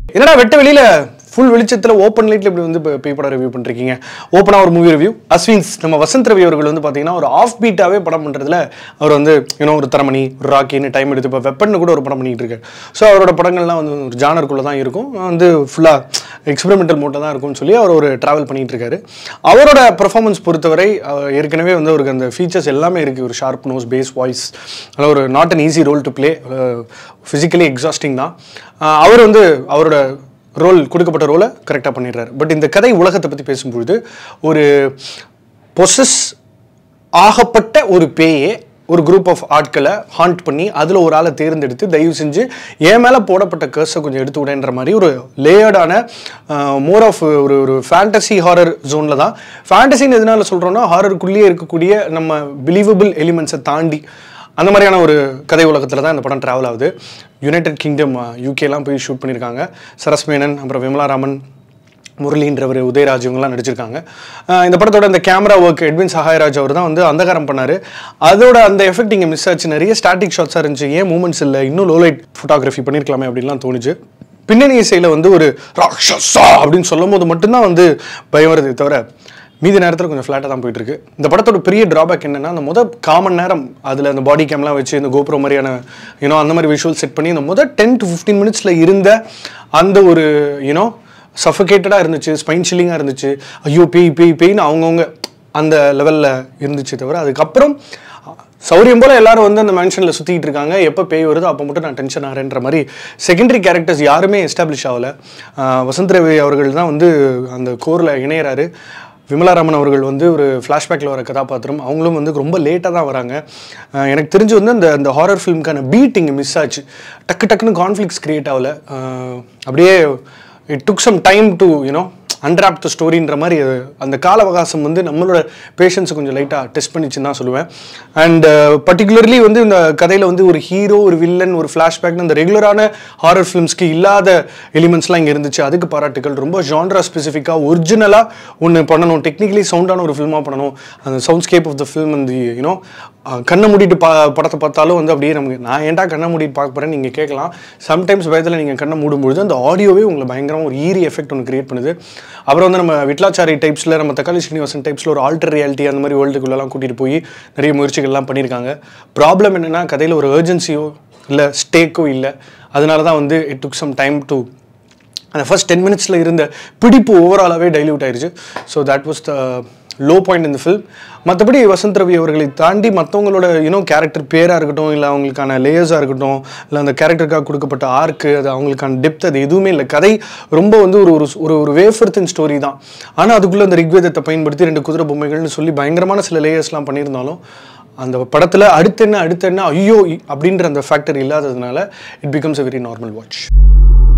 என்னடா வெட்ட வெளியில ஃபுல் வெளிச்சத்தில் ஓப்பன் லைட்ல இப்படி வந்து பேய் படம் ரிவ்யூ பண்ணிருக்கீங்க ஓப்பனாக ஒரு மூவி ரிவ்யூ அஸ்வின்ஸ் நம்ம வசந்த் ரவி அவர்கள் வந்து பார்த்தீங்கன்னா ஒரு ஆஃப் பீட்டாவே படம் பண்ணுறதுல அவர் வந்து இன்னும் ஒரு தரமணி ஒரு ராக்கின்னு டைம் எடுத்து இப்போ வெப்பன் கூட ஒரு படம் பண்ணிட்டு இருக்காரு ஸோ அவரோட படங்கள்லாம் வந்து ஒரு ஜானருக்குள்ளே தான் இருக்கும் வந்து ஃபுல்லாக எக்ஸ்பெரிமெண்டல் மோட்டில் தான் இருக்கும்னு சொல்லி அவர் ஒரு ட்ராவல் பண்ணிட்டு இருக்காரு அவரோட பெர்ஃபார்மன்ஸ் பொறுத்தவரை அவர் ஏற்கனவே வந்து அவருக்கு அந்த ஃபீச்சர்ஸ் எல்லாமே இருக்குது ஒரு ஷார்ப் நோஸ் பேஸ் வாய்ஸ் அதில் ஒரு not an easy role to play physically exhausting தான் அஹ் அவர் வந்து அவரோட ரோல் கொடுக்கப்பட்ட ரோலை கரெக்டாக பண்ணிடுறாரு பட் இந்த கதை உலகத்தை பற்றி பேசும்பொழுது ஒரு பொசஸ் ஆகப்பட்ட ஒரு பேயே ஒரு குரூப் ஆஃப் ஆட்களை ஹாண்ட் பண்ணி அதில் ஒரு ஆளை தேர்ந்தெடுத்து தயவு செஞ்சு என் மேலே போடப்பட்ட கர்ஸை கொஞ்சம் எடுத்து விடன்ற மாதிரி ஒரு லேயர்டான மோர் ஆஃப் ஒரு ஒரு ஃபேண்டசி ஹாரர் ஜோனில் தான் ஃபேண்டசின்னு எதனால சொல்கிறோன்னா ஹாரருக்குள்ளேயே இருக்கக்கூடிய நம்ம பிலீவபிள் எலிமெண்ட்ஸை தாண்டி அந்த மாதிரியான ஒரு கதை உலகத்தில் தான் இந்த படம் ட்ராவல் ஆகுது யுனைடெட் கிங்டம் யூகேலாம் போய் ஷூட் பண்ணியிருக்காங்க சரஸ்மேனன் அப்புறம் விமலா ராமன் முரளின்றவர் உதயராஜ் இவங்கெல்லாம் நடிச்சிருக்காங்க அஹ் இந்த படத்தோட இந்த கேமரா ஒர்க் எட்வின் சகாயராஜ் அவர் தான் வந்து அந்தகாரம் பண்ணார் அதோட அந்த எஃபெக்ட் இங்கே மிஸ் ஆச்சு நிறைய ஸ்டாட்டிக் ஷாட்ஸாக இருந்துச்சு ஏன் மூமெண்ட்ஸ் இல்லை இன்னும் லோ லைட் ஃபோட்டோகிராஃபி பண்ணியிருக்கலாமே அப்படின்லாம் தோணுச்சு பின்னணி இசையில் வந்து ஒரு ராட்சஸா அப்படின்னு சொல்லும் போது மட்டும்தான் வந்து பயம் வருதே தவிர மீதி நேரத்தில் கொஞ்சம் ஃப்ளாட்டாக தான் போயிட்டு இருக்கு இந்த படத்தோட பெரிய டிராபேக் என்னன்னா அந்த முத காமன் நேரம் அதில் அந்த பாடி கேம்லாம் வச்சு இந்த கோபுரம் மாதிரியான யூனோ அந்த மாதிரி விஷுவல் செட் பண்ணி இந்த முத டென் டு ஃபிஃப்டீன் மினிட்ஸில் இருந்த அந்த ஒரு யூனோ சஃபகேட்டடாக இருந்துச்சு ஸ்பைன் சில்லிங்காக இருந்துச்சு ஐயோ பேய் பேய் பேய்னு அவங்கவுங்க அந்த லெவலில் இருந்துச்சு தவிர அதுக்கப்புறம் சௌரியம் போல எல்லாரும் வந்து அந்த மேன்ஷனில் சுற்றிட்டு இருக்காங்க எப்போ பேய் வருதோ அப்போ மட்டும் நான் டென்ஷன் ஆகிறேன்ற மாதிரி செகண்டரி கேரக்டர்ஸ் யாருமே எஸ்டாப்ளிஷ் ஆகலை வசந்த் ரவி அவர்கள் தான் வந்து அந்த கோரில் இணையறாரு விமலாராமன் அவர்கள் வந்து ஒரு ஃப்ளாஷ்பேக்கில் வர கதாபாத்திரம் அவங்களும் வந்து ரொம்ப லேட்டாக தான் வராங்க அஹ் எனக்கு தெரிஞ்சு வந்து அந்த அந்த ஹாரர் ஃபிலிம்க்கான பீட் இங்கே மிஸ் ஆச்சு டக்கு டக்குன்னு கான்ஃப்ளிக்ஸ் கிரியேட் ஆகல அஹ் அப்படியே it took some time to you know unwrap the ஸ்டோரின்ற மாதிரி அது அந்த கால அவகாசம் வந்து நம்மளோட பேஷன்ஸை கொஞ்சம் லைட்டாக டெஸ்ட் பண்ணிச்சுன்னு தான் சொல்லுவேன் அண்ட் பர்டிகுலர்லி வந்து இந்த கதையில் வந்து ஒரு ஹீரோ ஒரு வில்லன் ஒரு ஃப்ளாஷ்பேக்னு அந்த ரெகுலரான ஹாரர் ஃபிலிம்ஸ்க்கு இல்லாத எலிமெண்ட்ஸ்லாம் இங்கே இருந்துச்சு அதுக்கு பாராட்டுகள் ரொம்ப ஜான்ரா ஸ்பெசிஃபிக்காக ஒரிஜினலாக ஒன்று பண்ணணும் டெக்னிக்கலி சவுண்டான ஒரு ஃபில்மாக பண்ணணும் அந்த சவுண்ட்ஸ்கேப் ஆஃப் த ஃபில்ம் அந்த யூனோ கண்ணை மூடிட்டு பா படத்தை பார்த்தாலும் வந்து அப்படியே நமக்கு நான் ஏன்டா கண்ணை மூடிட்டு பார்க்க போகிறேன் நீங்கள் கேட்கலாம் சம்டைம்ஸ் பயத்தில் நீங்கள் கண்ணை மூடும்பொழுது அந்த ஆடியோவே உங்களை பயங்கரமாக ஒரு ஈரி எஃபெக்ட் ஒன்று கிரியேட் பண்ணுது அப்புறம் வந்து நம்ம விட்லாச்சாரி டைப்ஸில் நம்ம தக்காளி ஸ்ரீனிவாசன் டைப்ஸில் ஒரு ஆல்டர் ரியாலிட்டி அந்த மாதிரி வேர்ல்டுக்குள்ளெல்லாம் கூட்டிகிட்டு போய் நிறைய முயற்சிகள்லாம் பண்ணியிருக்காங்க ப்ராப்ளம் என்னென்னா கதையில் ஒரு ஏர்ஜென்சியோ இல்லை ஸ்டேக்கோ இல்லை அதனால தான் வந்து it took some time to அந்த ஃபர்ஸ்ட் டென் மினிட்ஸில் இருந்த பிடிப்பு ஓவராலாகவே டைல்யூட் ஆயிருச்சு so that was the low point இந்த ஃபில்ம் மற்றபடி வசந்த் ரவி அவர்களை தாண்டி மற்றவங்களோட யூனோ கேரக்டர் பேராக இருக்கட்டும் இல்லை அவங்களுக்கான லேயர்ஸாக இருக்கட்டும் இல்லை அந்த கேரக்டருக்காக கொடுக்கப்பட்ட ஆர்க்கு அது அவங்களுக்கான டெப்த் அது எதுவுமே இல்லை கதை ரொம்ப வந்து ஒரு ஒரு ஒரு ஒரு வேஃபர்த்தின் ஸ்டோரி தான் ஆனால் அதுக்குள்ளே அந்த ரிக்வேதத்தை பயன்படுத்தி ரெண்டு குதிரை பொம்மைகள்னு சொல்லி பயங்கரமான சில லேயர்ஸ்லாம் பண்ணியிருந்தாலும் அந்த படத்தில் அடுத்து என்ன அடுத்து என்ன ஐயோ அப்படின்ற அந்த ஃபேக்டர் இல்லாததுனால it becomes a very normal watch